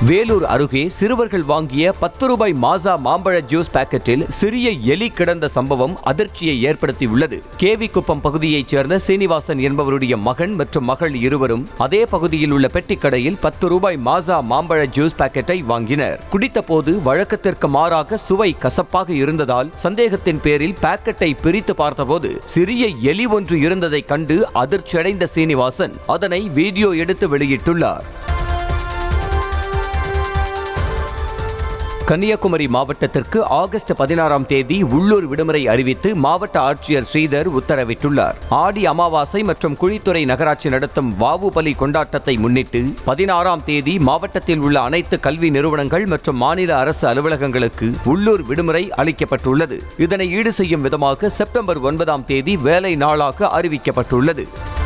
வேலூர் அருகே சிறுவர்கள் வாங்கிய பத்து ரூபாய் மாசா மாம்பழ ஜூஸ் பாக்கெட்டில் சிறிய எலி கிடந்த சம்பவம் அதிர்ச்சியை ஏற்படுத்தியுள்ளது கேவி குப்பம் பகுதியைச் சேர்ந்த சீனிவாசன் என்பவருடைய மகன் மற்றும் மகள் இருவரும் அதே பகுதியில் உள்ள பெட்டிக் கடையில் பத்து ரூபாய் மாசா மாம்பழ ஜூஸ் பாக்கெட்டை வாங்கினர் குடித்தபோது வழக்கத்திற்கு மாறாக சுவை கசப்பாக இருந்ததால் சந்தேகத்தின் பேரில் பாக்கெட்டை பிரித்து பார்த்தபோது சிறிய எலி ஒன்று இருந்ததைக் கண்டு அதிர்ச்சியடைந்த சீனிவாசன் அதனை வீடியோ எடுத்து வெளியிட்டுள்ளார் கன்னியாகுமரி மாவட்டத்திற்கு ஆகஸ்ட் பதினாறாம் தேதி உள்ளூர் விடுமுறை அறிவித்து மாவட்ட ஆட்சியர் ஸ்ரீதர் உத்தரவிட்டுள்ளார் ஆடி அமாவாசை மற்றும் குழித்துறை நகராட்சி நடத்தும் வாவு பலி கொண்டாட்டத்தை முன்னிட்டு பதினாறாம் தேதி மாவட்டத்தில் உள்ள அனைத்து கல்வி நிறுவனங்கள் மற்றும் மாநில அரசு அலுவலகங்களுக்கு உள்ளூர் விடுமுறை அளிக்கப்பட்டுள்ளது இதனை ஈடு செய்யும் விதமாக செப்டம்பர் ஒன்பதாம் தேதி வேலை நாளாக அறிவிக்கப்பட்டுள்ளது